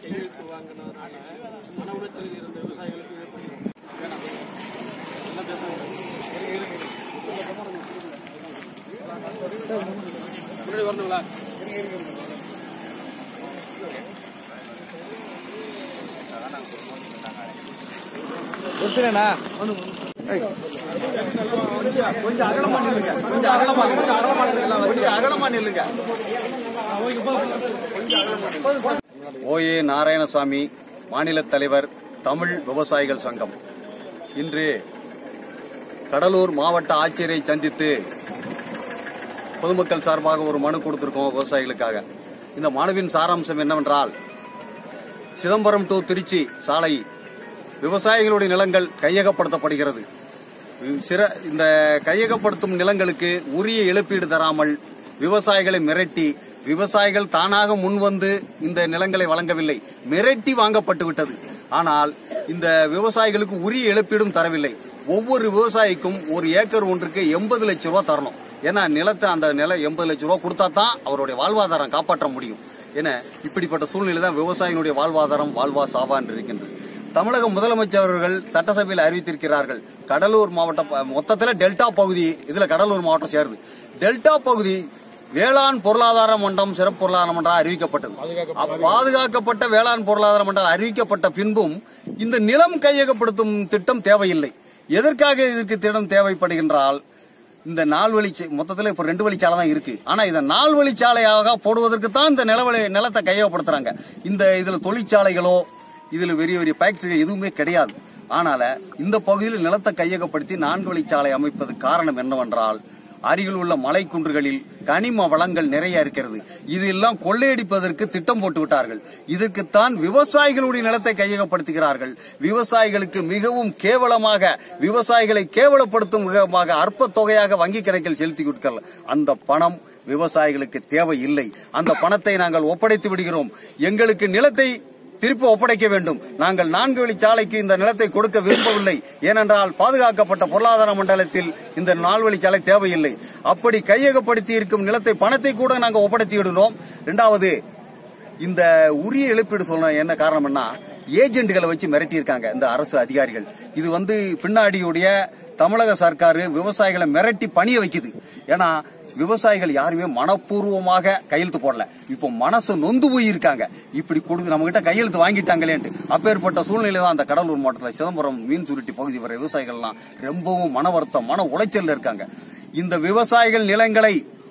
கையெழுத்து வாங்கினதுனால மன உளைச்சலில் இருந்த விவசாயிகளுக்கு இது எப்படி இருக்கும்? வேணாம். நல்லா பேசுங்க. இருங்க, இருங்க. முன்னாடி வரணுங்களா கொஞ்சம் அகலமா நில்லுங்க கொஞ்சம் அகலமா கொஞ்சம் அகலமா நில்லுங்க கொஞ்சம் அகலமா நில்லுங்க ஓஏ நாராயணசாமி மாநில தலைவர் தமிழ் விவசாயிகள் சங்கம் இன்று கடலூர் மாவட்ட ஆட்சியரை சந்தித்து பொதுமக்கள் சார்பாக ஒரு மனு கொடுத்திருக்கோம் விவசாயிகளுக்காக இந்த மனுவின் சாராம்சம் என்னவென்றால் சிதம்பரம் டு திருச்சி சாலை விவசாயிகளுடைய நிலங்கள் கையகப்படுத்தப்படுகிறது சிற இந்த கையகப்படுத்தும் நிலங்களுக்கு உரிய இழப்பீடு தராமல் விவசாயிகளை மிரட்டி விவசாயிகள் தானாக முன்வந்து இந்த நிலங்களை வழங்கவில்லை மிரட்டி வாங்கப்பட்டு விட்டது ஆனால் இந்த விவசாயிகளுக்கு உரிய இழப்பீடும் தரவில்லை ஒவ்வொரு விவசாயிக்கும் ஒரு ஏக்கர் ஒன்றுக்கு எண்பது லட்சம் ரூபாய் தரணும் ஏன்னா நிலத்தை அந்த நிலம் எண்பது லட்சம் ரூபாய் கொடுத்தா தான் அவருடைய வாழ்வாதாரம் காப்பாற்ற முடியும் என இப்படிப்பட்ட சூழ்நிலை தான் விவசாயிகளுடைய வாழ்வாதாரம் வாழ்வா சாவா என்று இருக்கின்றது தமிழக முதலமைச்சர் அவர்கள் சட்டசபையில் அறிவித்திருக்கிறார்கள் கடலூர் மாவட்ட ப- மொத்தத்துல டெல்டா பகுதி இதுல கடலூர் மாவட்டம் சேருது டெல்டா பகுதி வேளாண் பொருளாதார மன்றம் சிறப்பு பொருளாதார மன்றம் அறிவிக்கப்பட்டது அப்ப பாதுகாக்கப்பட்ட வேளாண் பொருளாதார மன்றம் அறிவிக்கப்பட்ட பின்பும் இந்த நிலம் கையகப்படுத்தும் திட்டம் தேவையில்லை எதற்காக இதற்கு திட்டம் தேவைப்படுகின்றால் இந்த நால் வழி மொத்தத்தில் இப்ப ரெண்டு வழிச்சாலை தான் இருக்கு ஆனா இதை நால் வழிச்சாலையாக போடுவதற்கு தான் இந்த நிலவழி நிலத்தை கையகப்படுத்துறாங்க இந்த இதுல தொழிற்சாலைகளோ இதுல பெரிய பெரிய ஃபேக்டரிகள் எதுவுமே கிடையாது ஆனால இந்த பகுதியில் நிலத்தை கையகப்படுத்தி நான்கு வழிச்சாலை அமைப்பது காரணம் என்னவென்றால் அருகில் உள்ள மலைக்குன்றுகளில் கனிம வளங்கள் நிறைய இருக்கிறது இதெல்லாம் கொள்ளையடிப்பதற்கு திட்டம் போட்டு விட்டார்கள் இதற்குத்தான் விவசாயிகளுடைய நிலத்தை கையகப்படுத்துகிறார்கள் விவசாயிகளுக்கு மிகவும் கேவலமாக விவசாயிகளை கேவலப்படுத்தும் விதமாக அற்ப தொகையாக வங்கி கணக்கில் செலுத்தி கொடுக்கிறார்கள் அந்த பணம் விவசாயிகளுக்கு தேவையில்லை அந்த பணத்தை நாங்கள் ஒப்படைத்து விடுகிறோம் எங்களுக்கு நிலத்தை திருப்பி ஒப்படைக்க வேண்டும் நாங்கள் நான்கு வழி சாலைக்கு இந்த நிலத்தை கொடுக்க விரும்பவில்லை ஏனென்றால் பாதுகாக்கப்பட்ட பொருளாதார மண்டலத்தில் இந்த நால்வழி சாலை தேவையில்லை அப்படி கையகப்படுத்தி இருக்கும் நிலத்தை பணத்தை கூட நாங்கள் ஒப்படைத்து விடுகிறோம் இரண்டாவது இந்த உரிய இழப்பீடு சொல்ல என்ன காரணம்னா ஏஜென்ட்களை வச்சு மிரட்டி இருக்காங்க இந்த அரசு அதிகாரிகள் இது வந்து பின்னாடியுடைய தமிழக சர்க்கார் விவசாயிகளை மிரட்டி பணிய வைக்குது ஏன்னா விவசாயிகள் யாருமே மனப்பூர்வமாக கையெழுத்து போடல இப்போ மனசு நொந்து போய் இருக்காங்க இப்படி கொடுத்து நம்ம கிட்ட கையெழுத்து வாங்கிட்டாங்களேன்ட்டு அப்பேற்பட்ட சூழ்நிலை தான் அந்த கடலூர் மாவட்டத்தில் சிதம்பரம் மீன் சுருட்டி பகுதி வர விவசாயிகள்லாம் ரொம்பவும் மன வருத்தம் மன உளைச்சல்ல இருக்காங்க இந்த விவசாயிகள் நிலங்களை